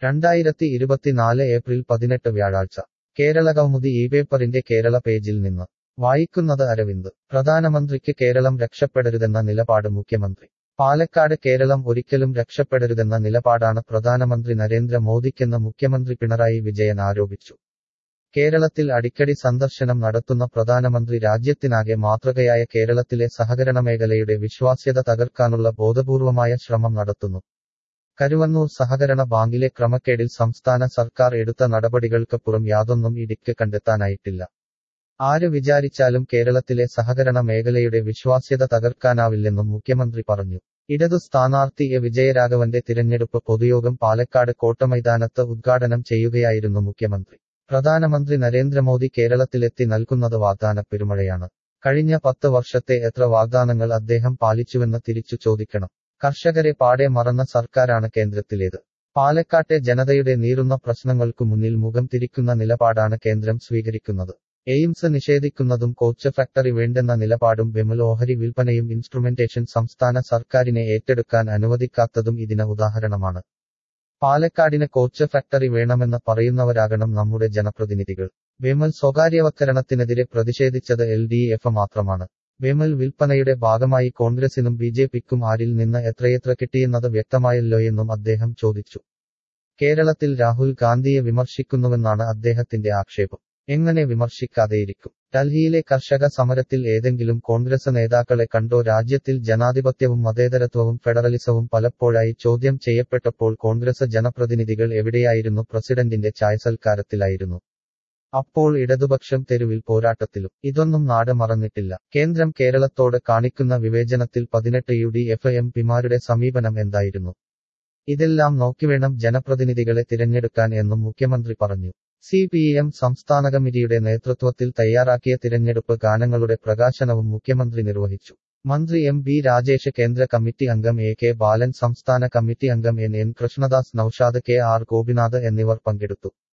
രണ്ടായിരത്തി ഇരുപത്തിനാല് ഏപ്രിൽ പതിനെട്ട് വ്യാഴാഴ്ച കേരള കൗമുദി ഈ പേപ്പറിന്റെ കേരള പേജിൽ നിന്ന് വായിക്കുന്നത് അരവിന്ദ് പ്രധാനമന്ത്രിക്ക് കേരളം രക്ഷപ്പെടരുതെന്ന നിലപാട് മുഖ്യമന്ത്രി പാലക്കാട് കേരളം ഒരിക്കലും രക്ഷപ്പെടരുതെന്ന നിലപാടാണ് പ്രധാനമന്ത്രി നരേന്ദ്ര മോദിക്കെന്ന് മുഖ്യമന്ത്രി പിണറായി വിജയൻ ആരോപിച്ചു കേരളത്തിൽ അടിക്കടി സന്ദർശനം നടത്തുന്ന പ്രധാനമന്ത്രി രാജ്യത്തിനാകെ മാതൃകയായ കേരളത്തിലെ സഹകരണ മേഖലയുടെ വിശ്വാസ്യത തകർക്കാനുള്ള ബോധപൂർവമായ ശ്രമം നടത്തുന്നു കരുവന്നൂർ സഹകരണ ബാങ്കിലെ ക്രമക്കേടിൽ സംസ്ഥാന സർക്കാർ എടുത്ത നടപടികൾക്കപ്പുറം യാതൊന്നും ഇടിക്ക് കണ്ടെത്താനായിട്ടില്ല ആര് വിചാരിച്ചാലും കേരളത്തിലെ സഹകരണ മേഖലയുടെ വിശ്വാസ്യത തകർക്കാനാവില്ലെന്നും മുഖ്യമന്ത്രി പറഞ്ഞു ഇടതു സ്ഥാനാർത്ഥി എ വിജയരാഘവന്റെ തിരഞ്ഞെടുപ്പ് പൊതുയോഗം പാലക്കാട് കോട്ടമൈതാനത്ത് ഉദ്ഘാടനം ചെയ്യുകയായിരുന്നു മുഖ്യമന്ത്രി പ്രധാനമന്ത്രി നരേന്ദ്രമോദി കേരളത്തിലെത്തി നൽകുന്നത് വാഗ്ദാന പെരുമഴയാണ് കഴിഞ്ഞ പത്ത് വർഷത്തെ എത്ര വാഗ്ദാനങ്ങൾ അദ്ദേഹം പാലിച്ചുവെന്ന് തിരിച്ചു ചോദിക്കണം കർഷകരെ പാടെ മറന്ന സർക്കാരാണ് കേന്ദ്രത്തിലേത് പാലക്കാട്ടെ ജനതയുടെ നീറുന്ന പ്രശ്നങ്ങൾക്കു മുന്നിൽ മുഖം തിരിക്കുന്ന നിലപാടാണ് കേന്ദ്രം സ്വീകരിക്കുന്നത് എയിംസ് നിഷേധിക്കുന്നതും കോച്ച് ഫാക്ടറി വേണ്ടെന്ന നിലപാടും ബെമുൽ ഓഹരി വിൽപ്പനയും ഇൻസ്ട്രുമെന്റേഷൻ സംസ്ഥാന സർക്കാരിനെ ഏറ്റെടുക്കാൻ അനുവദിക്കാത്തതും ഇതിന് ഉദാഹരണമാണ് പാലക്കാടിന് കോച്ച് ഫാക്ടറി വേണമെന്ന് പറയുന്നവരാകണം നമ്മുടെ ജനപ്രതിനിധികൾ ബെമൽ സ്വകാര്യവൽക്കരണത്തിനെതിരെ പ്രതിഷേധിച്ചത് എൽ ഡി എഫ് മാത്രമാണ് ബെമൽ വിൽപ്പനയുടെ ഭാഗമായി കോൺഗ്രസിനും ബി ജെ പിക്കും ആരിൽ നിന്ന് എത്രയെത്ര കിട്ടിയെന്നത് വ്യക്തമായല്ലോയെന്നും അദ്ദേഹം ചോദിച്ചു കേരളത്തിൽ രാഹുൽ ഗാന്ധിയെ വിമർശിക്കുന്നുവെന്നാണ് അദ്ദേഹത്തിന്റെ ആക്ഷേപം എങ്ങനെ വിമർശിക്കാതെയിരിക്കും ഡൽഹിയിലെ കർഷക സമരത്തിൽ ഏതെങ്കിലും കോൺഗ്രസ് നേതാക്കളെ കണ്ടോ രാജ്യത്തിൽ ജനാധിപത്യവും മതേതരത്വവും ഫെഡറലിസവും പലപ്പോഴായി ചോദ്യം ചെയ്യപ്പെട്ടപ്പോൾ കോൺഗ്രസ് ജനപ്രതിനിധികൾ എവിടെയായിരുന്നു പ്രസിഡന്റിന്റെ ചായസൽക്കാരത്തിലായിരുന്നു അപ്പോൾ ഇടതുപക്ഷം തെരുവിൽ പോരാട്ടത്തിലും ഇതൊന്നും നാട് മറന്നിട്ടില്ല കേന്ദ്രം കേരളത്തോട് കാണിക്കുന്ന വിവേചനത്തിൽ പതിനെട്ട് യു ഡി എഫ് എം പിമാരുടെ സമീപനം എന്തായിരുന്നു ഇതെല്ലാം നോക്കിവേണം ജനപ്രതിനിധികളെ തിരഞ്ഞെടുക്കാൻ എന്നും മുഖ്യമന്ത്രി പറഞ്ഞു സി പി എം സംസ്ഥാന കമ്മിറ്റിയുടെ നേതൃത്വത്തിൽ തയ്യാറാക്കിയ തിരഞ്ഞെടുപ്പ് ഗാനങ്ങളുടെ പ്രകാശനവും മുഖ്യമന്ത്രി നിർവഹിച്ചു മന്ത്രി എം ബി രാജേഷ് കേന്ദ്ര കമ്മിറ്റി അംഗം എ കെ ബാലൻ സംസ്ഥാന കമ്മിറ്റി അംഗം N N Krishnadas Noushad K R Gopinath എന്നിവർ പങ്കെടുത്തു